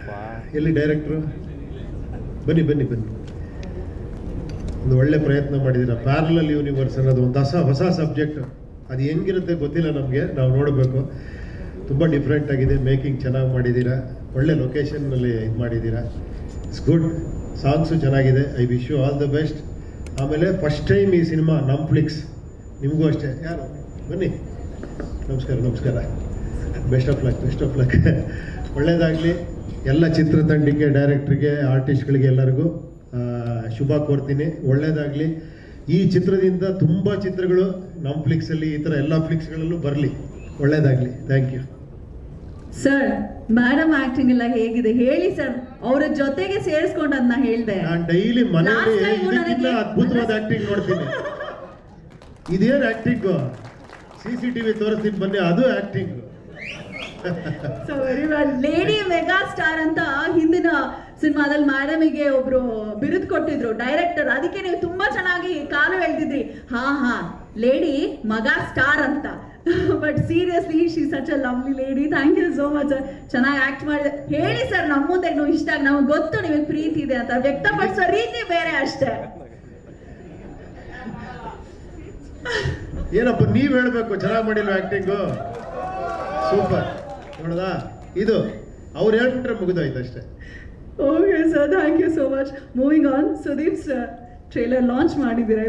ಎಲ್ಲಿ ಡೈರೆಕ್ಟ್ರು ಬನ್ನಿ ಬನ್ನಿ ಬನ್ನಿ ಒಂದು ಒಳ್ಳೆ ಪ್ರಯತ್ನ ಮಾಡಿದ್ದೀರಾ ಪ್ಯಾರಲಲ್ ಯೂನಿವರ್ಸ್ ಅನ್ನೋದು ಒಂದು ಹೊಸ ಹೊಸ ಸಬ್ಜೆಕ್ಟ್ ಅದು ಹೆಂಗಿರುತ್ತೆ ಗೊತ್ತಿಲ್ಲ ನಮಗೆ ನಾವು ನೋಡಬೇಕು ತುಂಬ ಡಿಫ್ರೆಂಟ್ ಆಗಿದೆ ಮೇಕಿಂಗ್ ಚೆನ್ನಾಗಿ ಮಾಡಿದ್ದೀರಾ ಒಳ್ಳೆ ಲೊಕೇಶನ್ನಲ್ಲಿ ಇದು ಮಾಡಿದ್ದೀರಾ ಇಟ್ಸ್ ಗುಡ್ ಸಾಂಗ್ಸು ಚೆನ್ನಾಗಿದೆ I wish you all the best ಆಮೇಲೆ ಫಸ್ಟ್ ಟೈಮ್ ಈ ಸಿನಿಮಾ ನಮ್ಫ್ಲಿಕ್ಸ್ ನಿಮಗೂ ಅಷ್ಟೇ ಯಾರು ಬನ್ನಿ ನಮಸ್ಕಾರ ನಮಸ್ಕಾರ best of luck best of luck ಒಳ್ಳೆಯದಾಗಲಿ ಎಲ್ಲ ಚಿತ್ರತಂಡಕ್ಕೆ ಡೈರೆಕ್ಟ್ರಿಗೆ ಆರ್ಟಿಸ್ಟ್ಗಳಿಗೆ ಎಲ್ಲರಿಗೂ ಆ, ಶುಭ ಕೋರ್ತೀನಿ ಒಳ್ಳೆಯದಾಗಲಿ ಈ ಚಿತ್ರದಿಂದ ತುಂಬ ಚಿತ್ರಗಳು ನಮ್ಮ ಫ್ಲಿಕ್ಸಲ್ಲಿ ಈ ಥರ ಎಲ್ಲ ಫ್ಲಿಕ್ಸ್ಗಳಲ್ಲೂ ಬರಲಿ ಒಳ್ಳೆಯದಾಗಲಿ thank you sir madam acting ಎಲ್ಲ ಹೇಗಿದೆ ಹೇಳಿ ಸರ್ ಅವರ ಜೊತೆಗೆ ಸೇರಿಸ್ಕೊಂಡು ಅದನ್ನ ಹೇಳ್ದೆ ನಾನು ಡೈಲಿ ಮನೆಯಲ್ಲಿ Last time ಇದಕ್ಕಿಂತ ನನಗೆ- ಅದ್ಭುತವಾದ ಆಕ್ಟಿಂಗ್ ನೋಡ್ತೀನಿ ಇದೇನು acting C C T V ತೋರಿಸ್ತೀನಿ ಬನ್ನಿ ಅದು acting so very well lady megastar ಅಂತ ಹಿಂದಿನ ಸಿನಿಮಾದಲ್ಲಿ ಮೇಡಮಿಗೆ ಒಬ್ರು ಬಿರುದು ಕೊಟ್ಟಿದ್ರು ಡೈರೆಕ್ಟರ್ ಅದಕ್ಕೆ ನೀವು ತುಂಬಾ ಚೆನ್ನಾಗಿ ಕಾಲು ಎಳ್ದಿದ್ರಿ ಹಾ ಹಾ ಲೇಡಿ ಮಗ ಸ್ಟಾರ್ ಅಂತ but seriously she such a lovely lady thank you so much ಚೆನ್ನಾಗಿ ಆಕ್ಟ್ ಮಾಡಿದೆ ಹೇಳಿ ಸರ್ ನಮ್ಮ ಮುಂದೆ ನೀವು ಇಷ್ಟ ಆಗಿ ನಮಗೆ ಗೊತ್ತು ನಿಮಗೆ ಪ್ರೀತಿ ಇದೆ ಅಂತ ವ್ಯಕ್ತಪಡಿಸೋ ರೀತಿ ಬೇರೆ ಅಷ್ಟೇ ಏನಪ್ಪ ನೀವ್ ಹೇಳ್ಬೇಕು ಚೆನ್ನಾಗಿ ಮಾಡಿಲ್ಲ ಆಕ್ಟಿಂಗು ಸೂಪರ್ ನೋಡದಾ ಇದು ಅವ್ರು ಹೇಳ್ಬಿಟ್ರೆ ಮುಗಿದೋಯ್ತು ಅಷ್ಟೇ okay sir thank you so much moving on Sudeep sir trailer launch ಮಾಡಿದ್ದೀರಾ